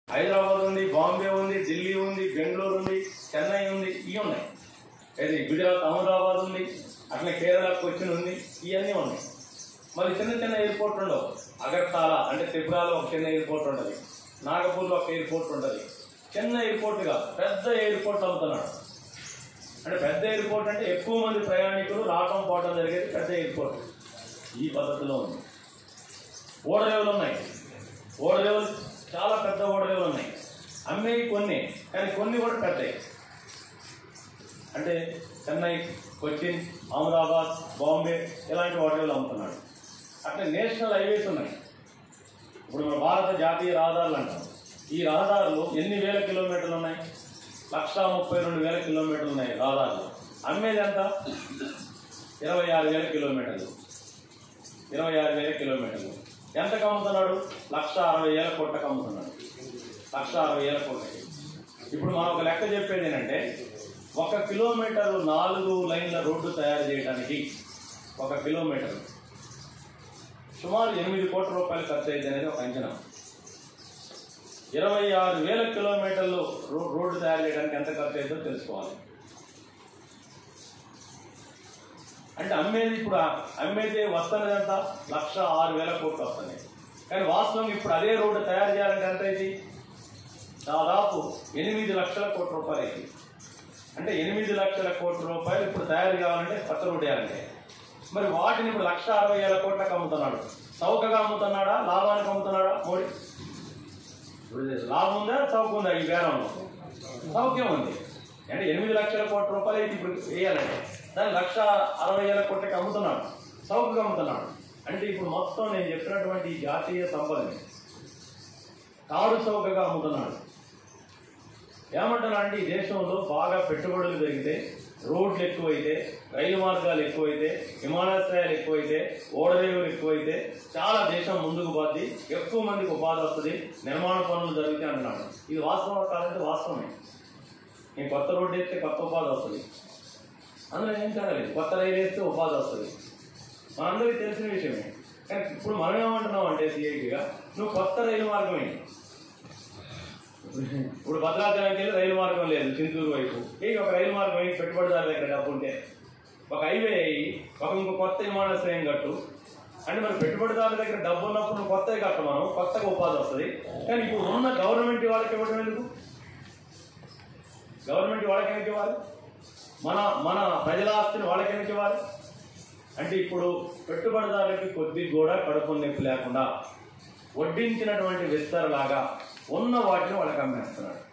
హైదరాబాద్ ఉంది బాంబే ఉంది ఢిల్లీ ఉంది బెంగళూరు ఉంది చెన్నై ఉంది ఇవి ఉన్నాయి ఇది గుజరాత్ అహ్మదాబాద్ ఉంది అట్లా కేరళ కొచ్చిన్ ఉంది ఇవన్నీ ఉన్నాయి మరి చిన్న చిన్న ఎయిర్పోర్ట్ ఉండవు అగర్తాల అంటే త్రిపురలో ఒక చిన్న ఎయిర్పోర్ట్ ఉంటుంది నాగపూర్లో ఒక ఎయిర్పోర్ట్ ఉంటుంది చిన్న ఎయిర్పోర్ట్ కాదు పెద్ద ఎయిర్పోర్ట్ అవుతున్నాడు అంటే పెద్ద ఎయిర్పోర్ట్ అంటే ఎక్కువ మంది ప్రయాణికులు రావటం పోవటం జరిగేది పెద్ద ఎయిర్పోర్ట్ ఈ పద్ధతిలో ఉంది ఓడరేవులు ఉన్నాయి ఓడరేవులు చాలా పెద్ద ఓడరేవులు ఉన్నాయి అమ్మేవి కొన్ని కానీ కొన్ని కూడా పెద్దవి అంటే చెన్నై కొచ్చిన్ అహ్మదాబాద్ బాంబే ఇలాంటి ఓడరేవులు అమ్ముతున్నాడు అట్లా నేషనల్ హైవేస్ ఉన్నాయి ఇప్పుడు మన భారత జాతీయ రహదారులు అంటాం ఈ రహదారులు ఎన్ని వేల కిలోమీటర్లు ఉన్నాయి లక్ష ముప్పై రెండు వేల కిలోమీటర్లు ఉన్నాయి రహదారులు అమ్మేది ఎంత ఇరవై ఆరు వేల కిలోమీటర్లు ఇరవై ఆరు వేల కిలోమీటర్లు ఎంతకు అమ్ముతున్నాడు లక్ష అరవై వేల కోట్లకు అమ్ముతున్నాడు లక్ష అరవై వేల కోట్లకి ఇప్పుడు మనం ఒక లెక్క చెప్పేది ఏంటంటే ఒక కిలోమీటర్ నాలుగు లైన్ల రోడ్డు తయారు చేయడానికి ఒక కిలోమీటర్ సుమారు ఎనిమిది కోట్ల రూపాయలు ఖర్చు అయింది అనేది ఒక అంచనా ఇరవై ఆరు వేల కిలోమీటర్లు రో- రోడ్డు తయారు చేయడానికి ఎంత ఖర్చు అయిందో తెలుసుకోవాలి అంటే అమ్మేది ఇప్పుడు ఆ- అమ్మేది వస్తున్నది ఎంత లక్ష ఆరు వేల కోట్లు వస్తున్నాయి కానీ వాస్తవం ఇప్పుడు అదే రోడ్డు తయారు చేయాలంటే ఎంత అయింది దాదాపు ఎనిమిది లక్షల కోట్ల రూపాయలు అయింది అంటే ఎనిమిది లక్షల కోట్ల రూపాయలు ఇప్పుడు తయారు కావాలంటే కొత్త రోడ్డు వేయాలంటే మరి వాటిని ఇప్పుడు లక్ష అరవై వేల కోట్లకు అమ్ముతున్నాడు చౌకగా అమ్ముతున్నాడా లాభానికి అమ్ముతున్నాడా మోడీ ఇప్పుడు ఇది లాభం ఉందా చౌక ఉందా ఈ బేరంలో సౌఖ్యం ఉంది అంటే ఎనిమిది లక్షల కోట్ల రూపాయలు అయితే ఇప్పుడు వేయాలంటే దాన్ని లక్ష అరవై వేల కోట్లకి అమ్ముతున్నాడు చౌకగా అమ్ముతున్నాడు అంటే ఇప్పుడు మొత్తం నేను చెప్పినటువంటి ఈ జాతీయ సంపదని కారు చౌకగా అమ్ముతున్నాడు ఏమంటున్నా అంటే ఈ దేశంలో బాగా పెట్టుబడులు పెరిగితే రోడ్లు ఎక్కువైతే రైలు మార్గాలు ఎక్కువైతే విమానాశ్రయాలు ఎక్కువైతే ఓడరేవులు ఎక్కువైతే చాలా దేశం ముందుకు పోద్ది ఎక్కువ మందికి ఉపాధి వస్తుంది నిర్మాణ పనులు జరుగుతాయి అంటున్నాడు ఇది వాస్తవం కాదంటే వాస్తవమే నేను కొత్త రోడ్డు వేస్తే కొత్త ఉపాధి వస్తుంది అందులో ఏం కాలేదు కొత్త రైలు వేస్తే ఉపాధి వస్తుంది మనందరికీ తెలిసిన విషయమే కానీ ఇప్పుడు మనం ఏమంటున్నాం అంటే సిఐటిగా నువ్వు కొత్త రైలు మార్గం ఏంటి ఇప్పుడు భద్రాచలంకి వెళ్ళి రైలు మార్గం లేదు చింతూరు వైపు ఏ ఒక రైలు మార్గం అయ్యి పెట్టుబడిదారు దగ్గర డబ్బు ఉంటే ఒక హైవే అయ్యి ఒక ఇంకో కొత్త విమానాశ్రయం కట్టు అంటే మరి పెట్టుబడిదారుల దగ్గర డబ్బు ఉన్నప్పుడు నువ్వు కొత్తవి కట్ట మనం కొత్తగా ఉపాధి వస్తుంది కానీ ఇప్పుడు ఉన్న గవర్నమెంట్ వాళ్ళకి ఇవ్వడం ఎందుకు గవర్నమెంట్ వాళ్ళకి ఎందుకు ఇవ్వాలి మన మన ప్రజల ఆస్తిని వాళ్ళకి ఎందుకు ఇవ్వాలి అంటే ఇప్పుడు పెట్టుబడిదారులకి కొద్ది కూడా కడుపు నొప్పి లేకుండా వడ్డించినటువంటి విస్తరలాగా ఉన్న వాటిని వాళ్ళకి అమ్మేస్తున్నాడు